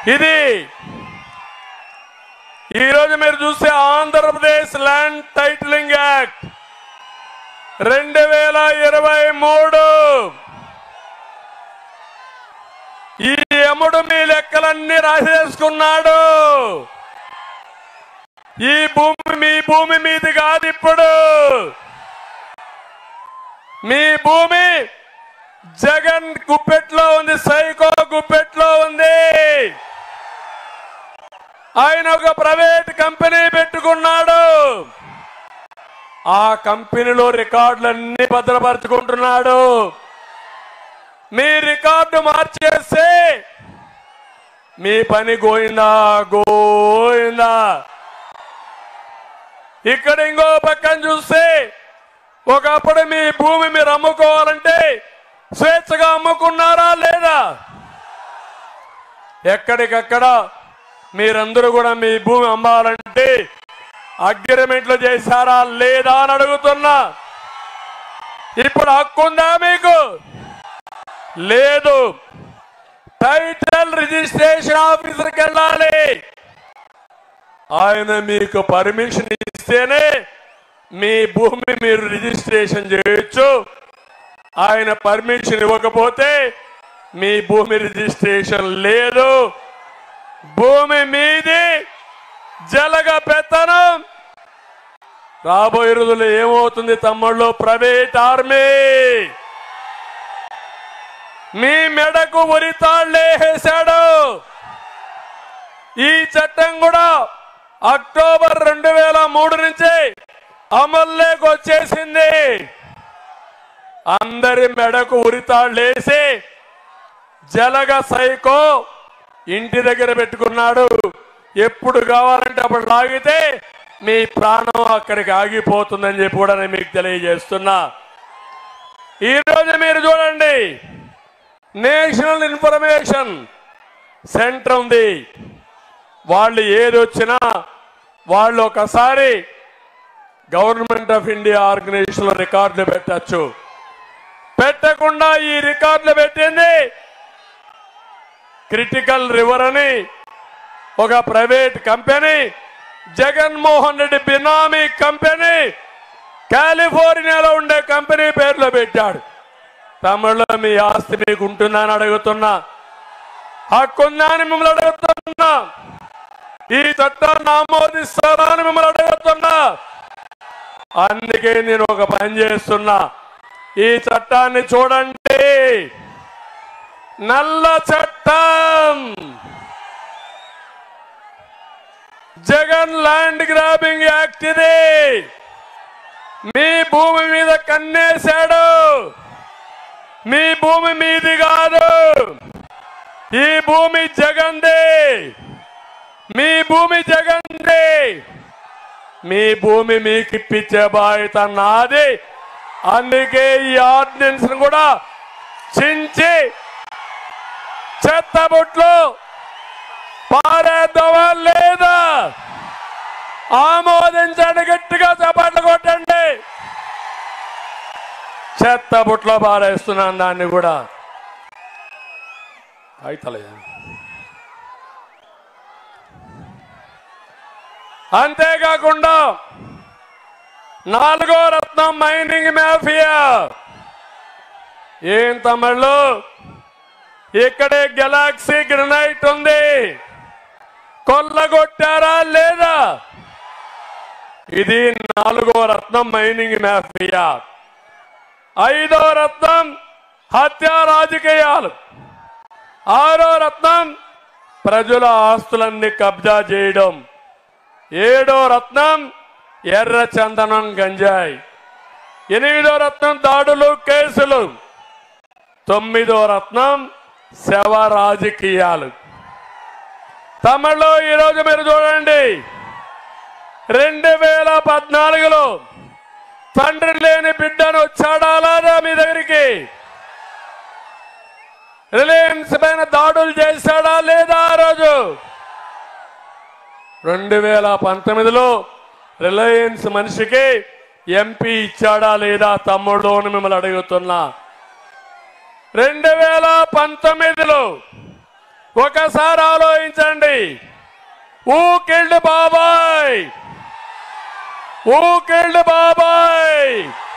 ఇది ఈరోజు మీరు చూస్తే ఆంధ్రప్రదేశ్ ల్యాండ్ టైటిలింగ్ యాక్ట్ రెండు వేల ఇరవై మూడు ఈ యముడు మీ లెక్కలన్నీ రాసేసుకున్నాడు ఈ భూమి మీ భూమి మీది కాదు ఇప్పుడు మీ భూమి జగన్ గుప్పెట్లో ఉంది సైకో గుప్పెట్లో ఉంది ఆయన ఒక ప్రైవేట్ కంపెనీ పెట్టుకున్నాడు ఆ కంపెనీలో రికార్డులన్నీ భద్రపరుచుకుంటున్నాడు మీ రికార్డు మార్చేస్తే మీ పని గోయిందా గోయిందా ఇక్కడ ఇంకో పక్కన చూస్తే ఒకప్పుడు మీ భూమి మీరు అమ్ముకోవాలంటే స్వేచ్ఛగా అమ్ముకున్నారా లేదా ఎక్కడికక్కడ మీరందరూ కూడా మీ భూమి అమ్మాలంటే అగ్రిమెంట్లు చేశారా లేదా అని అడుగుతున్నా ఇప్పుడు హక్కుందా మీకు లేదు టైటిల్ రిజిస్ట్రేషన్ ఆఫీసర్కి వెళ్ళాలి ఆయన మీకు పర్మిషన్ ఇస్తేనే మీ భూమి మీరు రిజిస్ట్రేషన్ చేయొచ్చు ఆయన పర్మిషన్ ఇవ్వకపోతే మీ భూమి రిజిస్ట్రేషన్ లేదు భూమి మీది జలగ పెత్తనం రాబోయే రోజుల్లో ఏమవుతుంది తమ్ముళ్ళు ప్రైవేట్ ఆర్మీ మీ మెడకు ఉరితాళ్ళేసాడు ఈ చట్టం కూడా అక్టోబర్ రెండు వేల మూడు నుంచి అమల్లోకి వచ్చేసింది అందరి మెడకు ఉరితాళ్ళేసి జలగ సైకో ఇంటి దగ్గర పెట్టుకున్నాడు ఎప్పుడు కావాలంటే అప్పుడు లాగితే మీ ప్రాణం అక్కడికి ఆగిపోతుందని చెప్పి కూడా నేను మీకు తెలియజేస్తున్నా ఈరోజు మీరు చూడండి నేషనల్ ఇన్ఫర్మేషన్ సెంటర్ ఉంది వాళ్ళు ఏది వచ్చినా వాళ్ళు ఒకసారి గవర్నమెంట్ ఆఫ్ ఇండియా ఆర్గనైజేషన్ లో రికార్డులు పెట్టచ్చు పెట్టకుండా ఈ రికార్డులు పెట్టింది క్రిటికల్ రివర్ అని ఒక ప్రైవేట్ కంపెనీ జగన్మోహన్ రెడ్డి బినామీ కంపెనీ కాలిఫోర్నియాలో ఉండే కంపెనీ పేర్లో పెట్టాడు తమిళలో మీ ఆస్తి మీకు ఉంటుందని అడుగుతున్నా హక్కుందా అని మిమ్మల్ని అడుగుతున్నా ఈ చట్టాన్ని ఆమోదిస్తారా అని మిమ్మల్ని అడుగుతున్నా అందుకే నేను ఒక పని చేస్తున్నా ఈ చట్టాన్ని చూడండి నల్ల చట్టం జగన్ ల్యాండ్ గ్రాబింగ్ యాక్ట్ ఇది మీ భూమి మీద కన్నేశాడు మీ భూమి మీది కాదు ఈ భూమి జగందే మీ భూమి జగందే మీ భూమి మీకు ఇప్పించే బాధ్యత నాది అందుకే ఈ ఆర్డినెన్స్ కూడా చించి చెత్తబుట్లు పారేద్దామా లేదా ఆమోదించండి గట్టిగా చప్పట్లు కొట్టండి చెత్త బుట్లో పారేస్తున్నాను దాన్ని కూడా అయితలే అంతేకాకుండా నాలుగో రత్నం మైనింగ్ మాఫియా ఏం తమిళ్ళు ఇక్కడే గెలాక్సీ గ్రనైట్ ఉంది కొల్లగొట్టారా లేదా ఇది నాలుగో రత్నం మైనింగ్ మాఫియా ఐదో రత్నం హత్య రాజకీయాలు ఆరో రత్నం ప్రజల ఆస్తులన్నీ కబ్జా చేయడం ఏడో రత్నం ఎర్ర చందనం గంజాయి ఎనిమిదో రత్నం దాడులు కేసులు తొమ్మిదో రత్నం శవ రాజకీయాలు తమిళలో ఈరోజు మీరు చూడండి రెండు వేల పద్నాలుగులో తండ్రి లేని బిడ్డను వచ్చాడా లేదా మీ దగ్గరికి రిలయన్స్ పైన దాడులు చేశాడా లేదా ఆ రోజు రెండు వేల పంతొమ్మిదిలో రిలయన్స్ మనిషికి ఎంపీ ఇచ్చాడా లేదా తమ్ముడు అని మిమ్మల్ని అడుగుతున్నా రెండు వేల పంతొమ్మిదిలో ఒకసారి ఆలోచించండి ఊ కిల్డ్ బాబాయ్ ఊ కిల్డ్ బాబాయ్